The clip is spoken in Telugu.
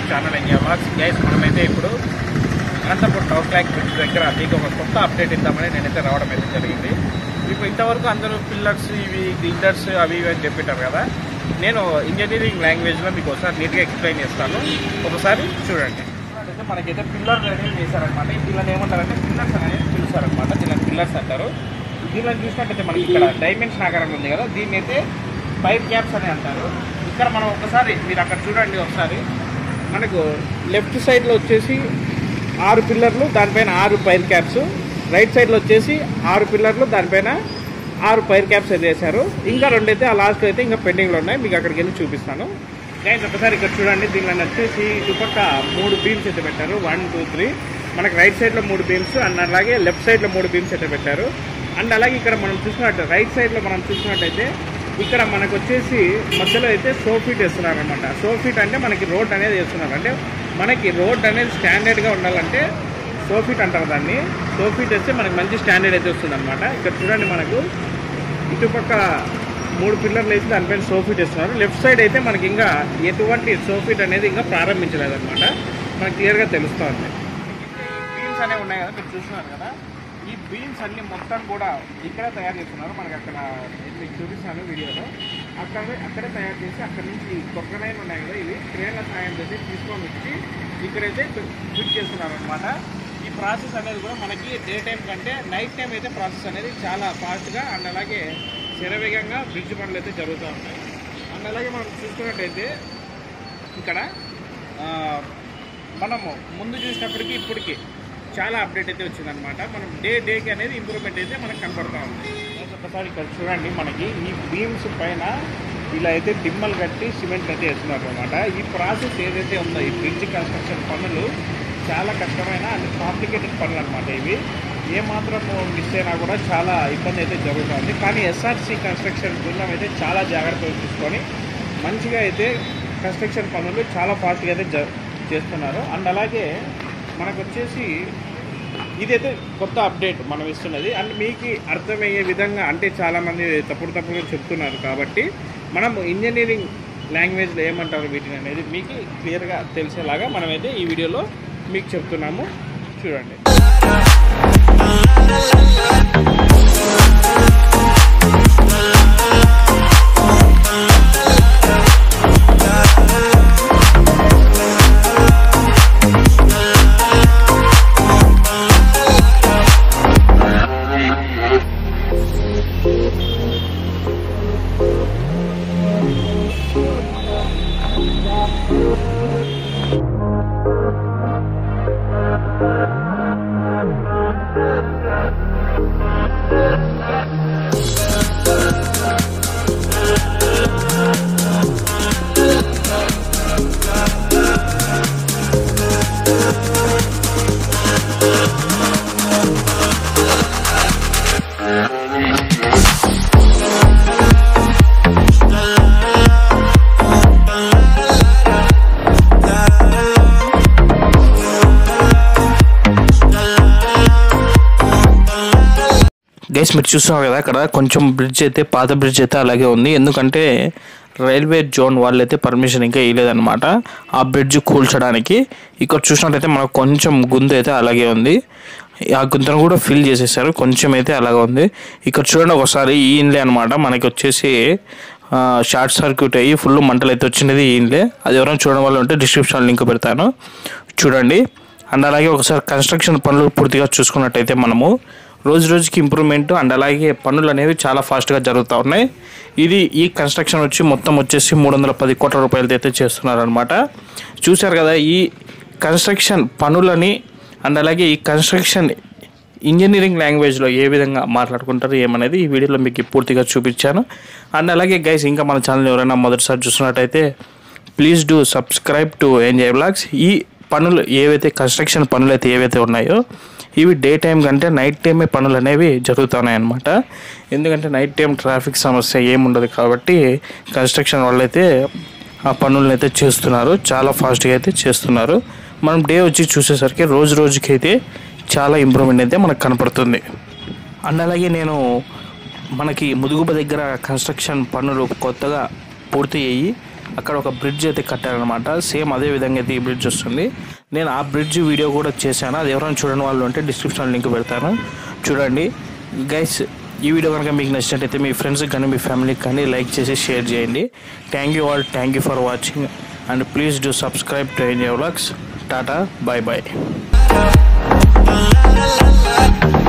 ఛానల్ ఎంజాయ్ వ్లాగ్స్ గైస్ మనమైతే ఇప్పుడు అనంతపురం టవర్ క్లాక్ బ్రిడ్జ్ దగ్గర మీకు ఒక కొత్త అప్డేట్ ఇద్దామని నేనైతే రావడం అయితే జరిగింది ఇప్పుడు ఇంతవరకు అందరూ పిల్లర్స్ ఇవి గ్లిండర్స్ అవి ఇవి అని చెప్పిటారు కదా నేను ఇంజనీరింగ్ లాంగ్వేజ్లో మీకు ఒకసారి నీట్గా ఎక్స్ప్లెయిన్ చేస్తాను ఒకసారి చూడండి అయితే మనకైతే పిల్లర్ అనేది వేశారనమాట ఈ పిల్లలు ఏమంటారంటే పిల్లర్స్ అనేది పిలుస్తారనమాట దీనిని పిల్లర్స్ అంటారు దీనిలో చూసినట్టయితే మనకి ఇక్కడ డైమెన్షన్ ఆకారంలో ఉంది కదా దీన్ని అయితే పైప్ క్యాప్స్ అని అంటారు ఇక్కడ మనం ఒకసారి మీరు అక్కడ చూడండి ఒకసారి మనకు లెఫ్ట్ సైడ్లో వచ్చేసి ఆరు పిల్లర్లు దానిపైన ఆరు పైర్ క్యాప్స్ రైట్ సైడ్లో వచ్చేసి ఆరు పిల్లర్లు దానిపైన ఆరు పైర్ క్యాప్స్ అయితే వేశారు ఇంకా రెండు అయితే ఆ లాస్ట్ అయితే ఇంకా పెండింగ్లో ఉన్నాయి మీకు అక్కడికి వెళ్ళి చూపిస్తాను గైస్ ఒకసారి ఇక్కడ చూడండి దీనిలో వచ్చేసి ఇటుపక్క మూడు బీమ్స్ అయితే పెట్టారు వన్ టూ త్రీ మనకి రైట్ సైడ్లో మూడు బీమ్స్ అండ్ అలాగే లెఫ్ట్ సైడ్లో మూడు బీమ్స్ అయితే పెట్టారు అండ్ అలాగే ఇక్కడ మనం చూసినట్టు రైట్ సైడ్లో మనం చూసినట్టయితే ఇక్కడ మనకు వచ్చేసి మధ్యలో అయితే సోఫీట్ వేస్తున్నారు అనమాట సోఫీట్ అంటే మనకి రోడ్ అనేది వేస్తున్నారు అంటే మనకి రోడ్ అనేది స్టాండర్డ్గా ఉండాలంటే సోఫీట్ అంటారు దాన్ని సోఫీట్ వేస్తే మనకి మంచి స్టాండర్డ్ అయితే వస్తుంది అనమాట ఇక్కడ చూడండి మనకు ఇటుపక్క మూడు పిల్లర్లు వేసి దానిపైన సోఫీట్ ఇస్తున్నారు లెఫ్ట్ సైడ్ అయితే మనకి ఇంకా ఎటువంటి సోఫీట్ అనేది ఇంకా ప్రారంభించలేదు అనమాట మనకి క్లియర్గా తెలుస్తుంది బీమ్స్ అనేవి ఉన్నాయి కదా మీరు చూస్తున్నారు కదా ఈ బీమ్స్ అన్ని మొత్తం కూడా ఇక్కడే తయారు చేస్తున్నారు మనకి అక్కడ మీకు చూపిస్తాను వీడియోలో అక్కడ అక్కడే తయారు చేసి అక్కడ నుంచి కొక్కలైన ఉన్నాయి కదా ఇవి క్రేన్ల సాయం చేసి తీసుకొని వచ్చి ఇక్కడైతే ఫిట్ చేస్తున్నారు అనమాట ఈ ప్రాసెస్ అనేది కూడా మనకి డే టైం కంటే నైట్ టైం అయితే ప్రాసెస్ అనేది చాలా ఫాస్ట్గా అండ్ అలాగే శరవేగంగా బ్రిడ్జ్ పనులు అయితే జరుగుతూ ఉంటాయి అండ్ అలాగే మనం చూసుకున్నట్టయితే ఇక్కడ ఆ, మనము ముందు చూసినప్పటికీ ఇప్పటికి చాలా అప్డేట్ అయితే వచ్చిందనమాట మనం డే డేకి అనేది ఇంప్రూవ్మెంట్ అయితే మనకు కనపడతా ఉంది ఒకసారి ఇక్కడ చూడండి మనకి ఈ బీమ్స్ పైన ఇలా అయితే దిమ్మలు కట్టి సిమెంట్ అయితే వేస్తున్నారు అనమాట ఈ ప్రాసెస్ ఏదైతే ఉందో ఈ బ్రిడ్జ్ కన్స్ట్రక్షన్ పనులు చాలా కష్టమైన అండ్ కాంప్లికేటెడ్ పనులు అనమాట ఇవి ఏ మాత్రం మిస్ అయినా కూడా చాలా ఇబ్బంది అయితే జరుగుతుంది కానీ ఎస్ఆర్సి కన్స్ట్రక్షన్ బృందం అయితే చాలా జాగ్రత్తలు తీసుకొని మంచిగా అయితే కన్స్ట్రక్షన్ పనులు చాలా ఫాస్ట్గా అయితే జ చేస్తున్నారు అండ్ అలాగే మనకు వచ్చేసి ఇదైతే కొత్త అప్డేట్ మనం ఇస్తున్నది అండ్ మీకు అర్థమయ్యే విధంగా అంటే చాలామంది తప్పుడు తప్పుగా చెప్తున్నారు కాబట్టి మనం ఇంజనీరింగ్ లాంగ్వేజ్లో ఏమంటారు వీటిని అనేది మీకు క్లియర్గా తెలిసేలాగా మనమైతే ఈ వీడియోలో మీకు చెప్తున్నాము చూడండి గైస్ మీరు చూస్తున్నారు కదా అక్కడ కొంచెం బ్రిడ్జ్ అయితే పాత బ్రిడ్జ్ అయితే అలాగే ఉంది ఎందుకంటే రైల్వే జోన్ వాళ్ళు అయితే పర్మిషన్ ఇంకా ఇవ్వలేదన్నమాట ఆ బ్రిడ్జ్ కూల్చడానికి ఇక్కడ చూసినట్లయితే మనకు కొంచెం గుంత అయితే అలాగే ఉంది ఆ గుంతను కూడా ఫిల్ చేసేసారు కొంచెం అయితే అలాగే ఉంది ఇక్కడ చూడండి ఒకసారి ఈ ఇండ్లే అనమాట మనకి వచ్చేసి ఆ, షార్ట్ సర్క్యూట్ అయ్యి ఫుల్ మంటలు అయితే వచ్చినది ఈ ఇండ్లే అది ఎవరైనా చూడడం వల్ల ఉంటే డిస్క్రిప్షన్ లింక్ పెడతాను చూడండి అండ్ అలాగే ఒకసారి కన్స్ట్రక్షన్ పనులు పూర్తిగా చూసుకున్నట్టయితే మనము రోజు రోజుకి ఇంప్రూవ్మెంట్ అండ్ అలాగే పనులు అనేవి చాలా ఫాస్ట్గా జరుగుతూ ఉన్నాయి ఇది ఈ కన్స్ట్రక్షన్ వచ్చి మొత్తం వచ్చేసి మూడు వందల పది కోట్ల రూపాయలతో అయితే చేస్తున్నారనమాట చూశారు కదా ఈ కన్స్ట్రక్షన్ పనులని అండ్ అలాగే ఈ కన్స్ట్రక్షన్ ఇంజనీరింగ్ లాంగ్వేజ్లో ఏ విధంగా మాట్లాడుకుంటారు ఏమనేది ఈ వీడియోలో మీకు పూర్తిగా చూపించాను అండ్ అలాగే గైస్ ఇంకా మన ఛానల్ ఎవరైనా మొదటిసారి చూస్తున్నట్టయితే please do subscribe to enjoy blogs ఈ పనులు ఏవైతే కన్స్ట్రక్షన్ పనులు అయితే ఏవైతే ఉన్నాయో ఇవి డే టైం కంటే నైట్ టైమే పనులు అనేవి జరుగుతున్నాయి అన్నమాట ఎందుకంటే నైట్ టైం ట్రాఫిక్ సమస్య ఏముండదు కాబట్టి కన్స్ట్రక్షన్ వాళ్ళైతే ఆ పనులను అయితే చేస్తున్నారు చాలా ఫాస్ట్గా అయితే చేస్తున్నారు మనం డే వచ్చి చూసేసరికి రోజు రోజుకి అయితే చాలా ఇంప్రూవ్మెంట్ అయితే మనకు కనపడుతుంది అండ్ అలాగే నేను మనకి ముదుగుబ దగ్గర కన్స్ట్రక్షన్ పనులు కొత్తగా పూర్తి అయ్యి అక్కడ ఒక బ్రిడ్జ్ అయితే కట్టారనమాట సేమ్ అదే విధంగా అయితే ఈ బ్రిడ్జ్ వస్తుంది నేను ఆ బ్రిడ్జ్ వీడియో కూడా చేశాను అది ఎవరైనా చూడని వాళ్ళు ఉంటే డిస్క్రిప్షన్ లింక్ పెడతాను చూడండి గైస్ ఈ వీడియో కనుక మీకు నచ్చినట్టయితే మీ ఫ్రెండ్స్కి కానీ మీ ఫ్యామిలీకి కానీ లైక్ చేసి షేర్ చేయండి thank you all thank you for watching and please do subscribe to India vlogs ta ta bye bye